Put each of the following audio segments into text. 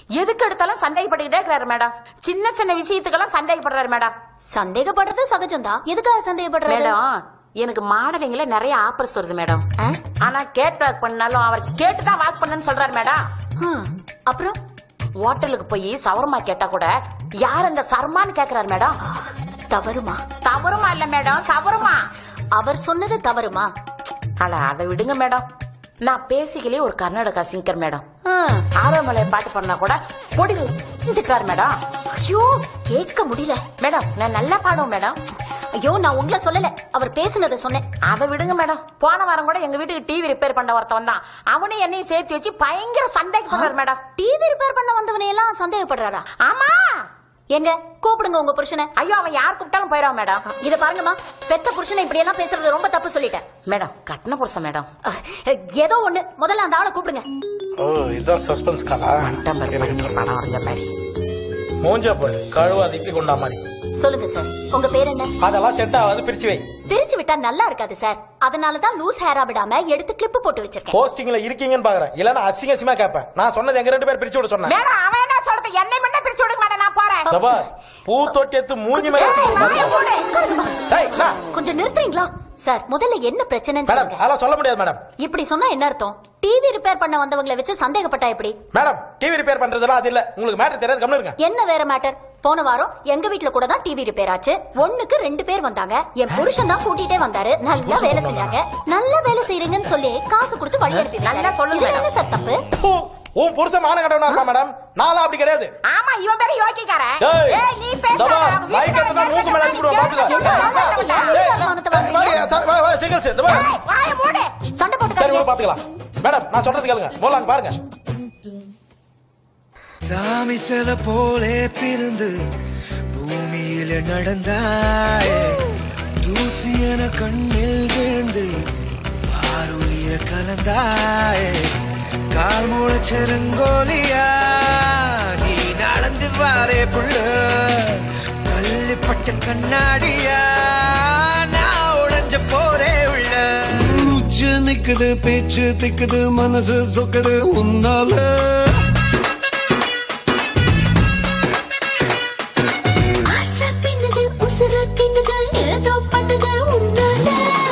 எதுக்கு எடுத்தாலும் சந்தேகப்பட்டுக்கிட்டே இருக்கிறாரு மேடம் சின்ன சின்ன விஷயத்துக்கெல்லாம் சந்தேகப்படுறாரு மேடம் சந்தேகப்படுறது சகஜம்தான் எதுக்காக சந்தேகப்படுறாரு மேடம் எனக்கு மாடலிங்ல நிறைய ஆஃபர்ஸ் வருது மேடம் ஆ? ஆனா கேட் வாக் பண்ணாலும் அவர் கேட்டு தான் வாக் பண்ணுன்னு சொல்றாரு மேடம் ஹம். அப்புறம் ஹோட்டலுக்கு போய் சவர்மா கேட்டா கூட யார் அந்த சர்மான்னு கேக்குறாரு மேடம் தவறுமா தவறுமா இல்ல மேடம் சவருமா அவர் சொன்னது தவறுமா அட அதை விடுங்க மேடம் நான் பேசிக்கலே ஒரு கர்நாடகா சிங்கர் மேடம் ஹம். ஆரோமலை பாட்டு பண்ணா கூட பொடி திட்டாரு மேடம் ஐயோ கேட்க முடியல மேடம் நான் நல்லா பாடுவேன் மேடம் ஐயோ நான் உங்களை சொல்லல அவர் பேசுனதை சொன்னேன் அதை விடுங்க மேடம் போன வாரம் கூட எங்க வீட்டுக்கு டிவி ரிப்பேர் பண்ண ஒருத்தவன் தான் அவனையும் என்னையும் சேர்த்து வச்சு பயங்கர சந்தேகப்படுறாரு மேடம் டிவி ரிப்பேர் பண்ண வந்தவனை எல்லாம் சந்தேகப்படுறாரா ஆமா எங்க கூப்பிடுங்க உங்க புருஷனை ஐயோ அவன் யார் கூப்பிட்டாலும் போயிடுவான் மேடம் இத பாருங்கம்மா பெத்த புருஷனை இப்படி எல்லாம் பேசுறது ரொம்ப தப்பு சொல்லிட்டேன் மேடம் கட்டின புருஷன் மேடம் அஹ், ஏதோ ஒண்ணு முதல்ல அந்த ஆளை கூப்பிடுங்க ஓ இதுதான் சஸ்பென்ஸ் காலா டம்பர் பண்ணிட்டு படம் வரைஞ்ச மாதிரி மூஞ்சா போய் கழுவா திப்பி கொண்டா மாதிரி சொல்லுங்க சார் உங்க பேர் என்ன அதெல்லாம் செட் ஆகாது பிரிச்சு வை பிரிச்சு விட்டா நல்லா இருக்காது சார் அதனாலதான் லூஸ் ஹேரா விடாம எடுத்து கிளிப் போட்டு வச்சிருக்கேன் போஸ்டிங்ல இருக்கீங்கன்னு பாக்குறேன் இல்லன்னா அசிங்க அசிங்கமா கேட்பேன் நான் சொன்னது எங்க ரெண்டு பேர் பிரிச்சு விட சொன்னேன் மேடம் அவன் என்ன சொல்றது என்னை மட்டும் பிரிச்சு விடுங்க மேடம் நான் போறேன் தபா பூ தொட்டி எடுத்து மூஞ்சி மேல வச்சு ஏய், வாயை மூடு. உட்காருங்கம்மா. டேய், டா. கொஞ்சம் நிறுத்துறீங்களா சார் முதல்ல என்ன பிரச்சனைன்னு மேடம் சொல்லுங்க அதெல்லாம் சொல்ல முடியாது மேடம் இப்படி சொன்னா என்ன அர்த்தம் டிவி ரிப்பேர் பண்ண வந்தவங்களை வச்சு சந்தேகப்பட்டா எப்படி மேடம் டிவி ரிப்பேர் பண்றதெல்லாம் அது இல்ல உங்களுக்கு மேட்டர் தெரியாது கம்னு இருங்க என்ன வேற மேட்டர் போன வாரம் எங்க வீட்ல கூட தான் டிவி ரிப்பேர் ஆச்சு ஒண்ணுக்கு ரெண்டு பேர் வந்தாங்க என் புருஷன் தான் கூட்டிட்டே வந்தாரு நல்லா வேலை செஞ்சாங்க நல்லா வேலை செய்றீங்கன்னு சொல்லி காசு கொடுத்து வழி அனுப்பி நல்லா வச்சாரு. சொல்லுங்க இதுல மேடம். என்ன சார் தப்பு பூ, உன் புருஷன் மான கட்டவனா இருப்பா மேடம் நானும் அப்படி கிடையாது ஆமா இவன் பேரு யோகிக்காரன் ஏய், ஏய், நீ பேசாத. தபா, அவன் மைக் வீட்டுல எடுத்துட்டா மூக்கு மேல அடிச்சு விடுவா, பாத்துக்க. என்ன ஏய், ஆளாட்டம் இல்ல? ஏய், யார் மானத்தை வாங்குறீங்க? ஏய், சரி, வா, வா, சீக்கிரம் சரி, இந்த பாரு. ஏய், வாயை மூடு. சண்டை சரி போட்டு விடு, பாத்துக்கலாம் மேடம் நான் சொல்றது கேளுங்க மோலாங்க பாருங்க சாமி சில போலே பிறந்து பூமியில நடந்தாயே தூசி என கண்ணில் விழுந்து ஆறுயிர கலந்தாயே கால் முளைச்செருங்கோலியா நீ நடந்து வாரே புள்ள கல்லிப்பட்ட கண்ணாடியா நான் உடைஞ்ச போரே உள்ள மூச்சு நிக்குது பேச்சு திக்குது மனசு சொக்குது உன்னால ஆசை பின்னுது, உசுரு தின்னுது, ஏதோ பண்ணுது உன்னால.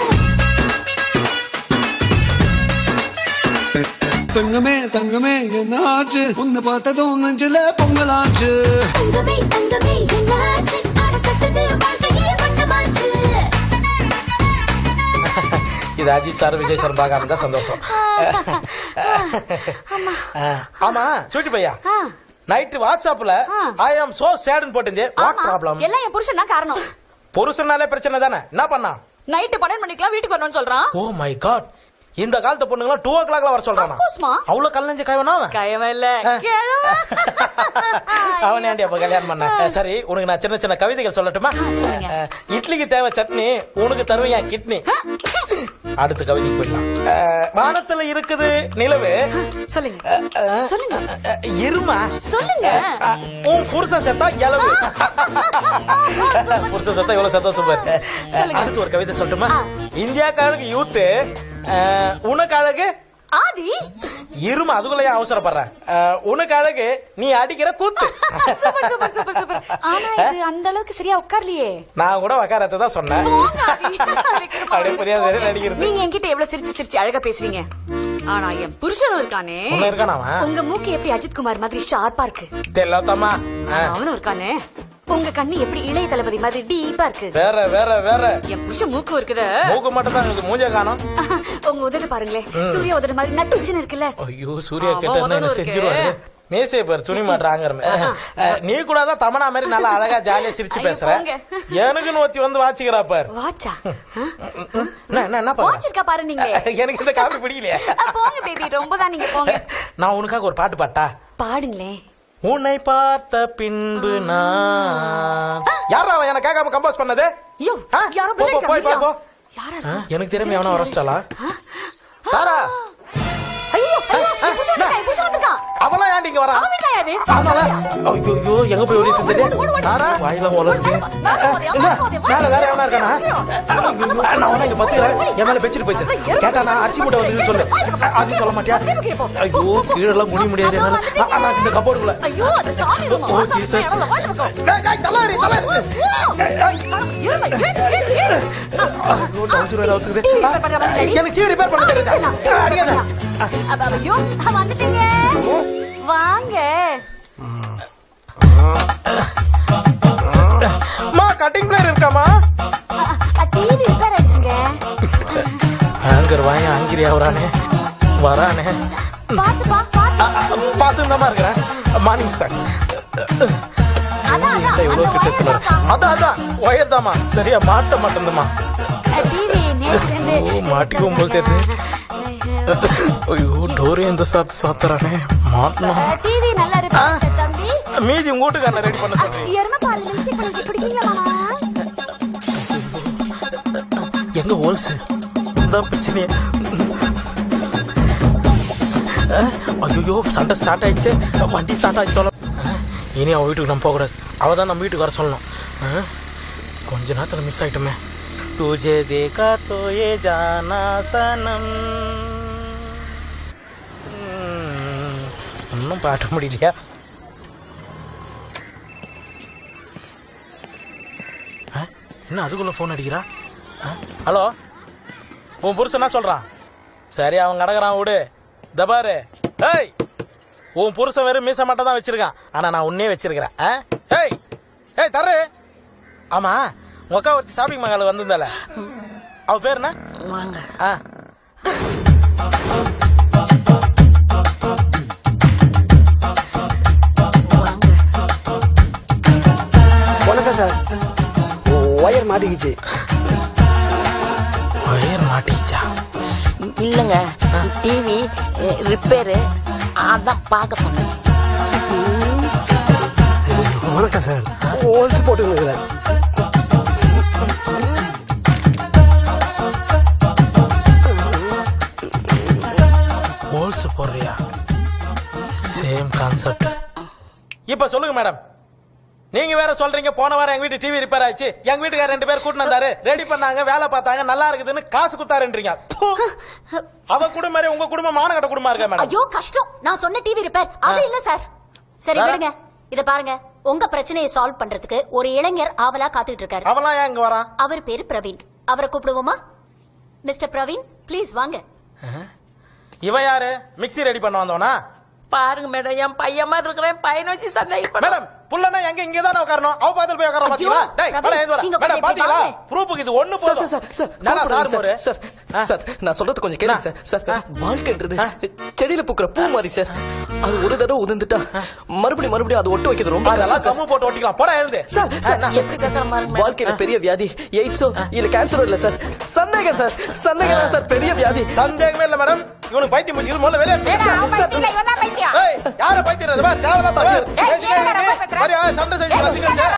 தங்கமே தங்கமே என்ன ஆச்சு உன்னை பார்த்ததும் நெஞ்சில பொங்கலாச்சு தங்கமே, தங்கமே, என்னாச்சு? அட சட்டது, வாழ்க்கையே வட்டமாச்சு. இது அஜித் சார் விஜய் சார் பார்க்க இருந்தா சந்தோஷம் ஆமா சூட்டி பையா நைட்டு வாட்ஸ்அப்ல ஐ ஆம் சோ சேடுன்னு போட்டிருந்தே வாட் ப்ராப்ளம் எல்லாம் என் புருஷன் தான் காரணம் புருஷனாலே பிரச்சனை தானே என்ன பண்ணா நைட்டு பன்னெண்டு மணிக்கெல்லாம் வீட்டுக்கு வரணும்னு சொல்றான் ஓ மை காட் இந்த காலத்து பொண்ணுங்களாம் டூ ஓ கிளாக்ல வர சொல்றானா Of course, ma. அவ்வளவு கல்லஞ்ச கைவனா அவன் கயவன் இல்ல அவன் ஏன்டி அப்ப கல்யாணம் பண்ண அஹ், சரி உனக்கு நான் சின்ன சின்ன கவிதைகள் சொல்லட்டுமா அஹ், இட்லிக்கு தேவை சட்னி உனக்கு தருவையா கிட்னி அடுத்த கவிதைக்கு போயிடலாம் அஹ், வானத்துல இருக்குது நிலவு சொல்லுங்க அஹ், சொல்லுங்க. அஹ், இருமா சொல்லுங்க அஹ், உன் புருஷன் செத்தா இளவு புருஷன் செத்தா எவ்வளவு சந்தோஷம் பாரு அஹ், அடுத்து ஒரு கவிதை சொல்லட்டுமா இந்தியாவுக்கு அழகு யூத்து உனக்கு அழகு ஆதி இருமா அதுக்குள்ள ஏன் அவசரப்படுறேன் அஹ், உனக்கு அழகு நீ அடிக்கிற கூத்து சூப்பர் சூப்பர் சூப்பர் சூப்பர் ஆனா இது அந்த அளவுக்கு சரியா உட்கார்லையே நான் கூட வக்காரத்தை தான் சொன்னேன் போங்க ஆதி. அப்படியே புரியாத மாதிரி நடிக்கிறது நீங்க என்கிட்ட எவ்வளவு சிரிச்சு சிரிச்சு அழகா பேசுறீங்க ஆனா என் புருஷனும் இருக்கானே உன்ன இருக்கானா அவன் உங்க மூக்கு எப்படி அஜித் குமார் மாதிரி ஷார்ப்பா இருக்கு தெரியலத்தாமா அவனும் இருக்கானே உங்க கண்ணு எப்படி இளைய தளபதி மாதிரி டீப்பா இருக்கு வேற வேற வேற என் புருஷன் மூக்கு இருக்குது மூக்கு மட்டும் தான் இருக்குது மூஞ்ச காணும் உங்க உதடு பாருங்களேன் சூர்யா உதடு மாதிரி நட்டுச்சுன்னு இருக்குல்ல ஐயோ சூர்யா அவன் கிட்ட உதடும் என்ன இருக்கு. செஞ்சிருவாரு மேசை பேர் துணி மாட்டாங்கிற நீ கூட தான் தமனா மாதிரி நல்லா அழகா ஜாலியா சிரிச்சு ஐயோ, பேசுற போங்க. எனக்குன்னு ஒருத்தி வந்து வாச்சிக்கிறா பார் வாச்சா என்ன என்ன என்ன பாக்குற? வாச்சிருக்கா பாரு நீங்க எனக்கு இந்த காப்பி பிடிக்கலையே அஹ், போங்க பேபி ரொம்ப தான் நீங்க போங்க நான் உனக்காக ஒரு பாட்டு பாட்டா பாடுங்களேன் உன்னை பார்த்த பின்பு நான் யாரா அவன் எனக்கு கேட்காம கம்போஸ் பண்ணது ஐயோ ஆ? யாரோ போ, பிள்ளை போ, போய் இருக்காங்க. போ, போ. யாரா ஆ, எனக்கு தெரியாம எவனா வரஸ்டலா தாரா ஐயோ ஐயோ, என் புருஷன் வந்திருக்கான், என் புருஷன் வந்திருக்கான். அவெல்லாம் ஏன்டி இங்க வரா அவன் வீட்டுல யாரு? ஆமால ஐயோ எங்க போய் ஓடிட்டு இருந்தே வாயில உலர்ந்து என்ன மேல வேற எவனா இருக்கானா ஐயோ, நான் உன்னை இங்க பத்துக்கிறேன் என் மேல பெச்சிட்டு போயிட்டு கேட்டா நான் அரிசி மூட்டை வந்து சொல்லு அது சொல்ல மாட்டியா ஐயோ கீழே எல்லாம் முடிய முடியாது என்னால நான் நான் இந்த கபோர்டுக்குள்ள ஐயோ அந்த சாமி ரூம் ஓ ஜீசஸ் டேய் டேய் தள்ளாரி தள்ளாரி ஐயோ டவுசர் வேற அவுத்துக்குது எனக்கு டிவி ரிப்பேர் பண்ண தெரியுதா அடிக்காத ஐயோ வந்துட்டீங்க வாங்க மா கட்டிங் பிளேயர் இருக்காமா டிவி ரிப்பேர் ஆயிடுச்சுங்க ஆங்கர் வாங்க ஆங்கிரி அவரானே வரானே பாத்துப்பா பாத்து பார்த்து தான் இருக்கிறேன் மார்னிங் சார் இவ்வளவு கிட்டத்துல அதான் அதான் ஒயர் தாமா சரியா மாட்ட மாட்டேந்தமா டிவி நேத்து ஓ மாட்டிக்கும் போது தெரியுது ஐயோ டோரே இந்த சாத்து சாத்துறானே மாட்டணும் டிவி நல்லா இருக்கு தம்பி மீதி உங்க வீட்டுக்காரனை ரெடி பண்ண சொல்றேன் எருமை பால் மிக்ஸி பண்ணி குடிக்கீங்களா எங்க ஹோல்ஸ் தான் பிரச்சனையே ஐயோ சண்டை ஸ்டார்ட் ஆயிடுச்சு வண்டி ஸ்டார்ட் ஆகி தொலை இனி அவ வீட்டுக்கு நம்ம போகக்கூடாது அவ தான் நம்ம வீட்டுக்கு வர சொல்லணும் ஆ? கொஞ்ச நேரத்தில் மிஸ் ஆயிட்டோமே துஜே தேகா தோ ஏ ஜானா சனம் ம், ஒன்றும் பாட்ட முடியலையா ஆ? என்ன அதுக்குள்ள ஃபோன் அடிக்கிறா ஆ? ஹலோ உன் புருஷன் என்ன சொல்றான் சரி அவன் கிடக்குறான் விடு தபாரு ஏய் உன் புருஷன் வெறும் மீச மட்டும் தான் வச்சிருக்கான் ஆனா நான் உன்னே வச்சிருக்கிறேன் ஆ? ஏய் ஏய் தர்ரு ஆமா உங்க அக்கா ஒருத்தி ஷாப்பிங் மகாலுக்கு வந்திருந்தால அவ பேர் என்ன வாங்க ஆ வணக்கம் சார் ஒயர் மாட்டிக்கிச்சு வயிறு மாட்டிச்சா இல்லங்க டிவி ரிப்பேரு அதான் பார்க்க சொன்னேன் வணக்கம் சார் ஹோல்ஸ் போட்டுக்கிறேன் ஹோல்ஸ் போடுறியா சேம் கான்செப்ட் இப்ப சொல்லுங்க மேடம் நீங்க வேற சொல்றீங்க போன வாரம் எங்க வீட்டு டிவி ரிப்பேர் ஆச்சு எங்க வீட்டுக்கார ரெண்டு பேர் கூட்டிட்டு வந்தாரு ரெடி பண்ணாங்க வேலை பார்த்தாங்க நல்லா இருக்குதுன்னு காசு குத்தாருன்றீங்க ப்பு. அவ குடும்பம் மாதிரி உங்க குடும்பம் மானகட்ட குடும்பமா இருக்கா மேடம் ஐயோ கஷ்டம் நான் சொன்ன டிவி ரிப்பேர் அது இல்ல சார் சரி வேற? விடுங்க இத பாருங்க உங்க பிரச்சனையை சால்வ் பண்றதுக்கு ஒரு இளைஞர் ஆவலா காத்துட்டு இருக்காரு அவெல்லாம் ஏன் இங்க வரான் அவர் பேரு பிரவீன் அவரை கூப்பிடுவோமா மிஸ்டர் பிரவீன் ப்ளீஸ் வாங்க இவன் யாரு மிக்ஸி ரெடி பண்ண வந்தவனா பாருங்க மேடம் என் பையன் மாதிரி இருக்கிறேன் பையனை வச்சு சந்தேகப்பட மேடம் புள்ளனா எங்க இங்க தானே உட்காரணும் அவ பாத்துல போய் உட்கார பாத்தீங்களா டேய் பிரவீன், மேடம் ஏந்து வர நீங்க மேடம் கொஞ்சம் பாத்தீங்களா இப்படி வாங்க. ப்ரூஃபுக்கு இது ஒண்ணு சார் போதும் சார் சார் நல்லா சார் சார் மோரு சார் ஆ. சார் நான் சொல்றது கொஞ்சம் கேளுங்க சார் சார் ஆ. வாழ்க்கைன்றது ஆ. செடியில பூக்கிற பூ மாதிரி சார் அது ஒரு தடவை உதிர்ந்துட்டா மறுபடியும் மறுபடியும் அது ஒட்டு வைக்கிறது ரொம்ப அதெல்லாம் கஷ்டம் சார். கம்மு போட்டு ஒட்டிக்கலாம் போடா எழுந்து சார், ஆ, என்ன? எப்படி பேசுற பாருங்க மேடம். வாழ்க்கையில பெரிய வியாதி எய்ட்ஸோ இல்ல கேன்சரோ இல்ல சார் சந்தேகம் சார் சந்தேகம் தான் சார் பெரிய வியாதி சந்தேகமே இல்ல மேடம் இவனுக்கு பைத்தியம் பிடிச்சது முதல்ல வெளியே எடுத்து மேடம், அவன் பைத்தியம் இல்ல, இவன் தான் பைத்தியம். ஏய் யார பைத்தியம் இது? பார், தேவையில்லாம பார். ஏய், பேசிட்டே ஏன் மேடம் இருக்கு. பேசுற? மாதிரி, ஆ, சண்டை செய்து ரசிகர் சார்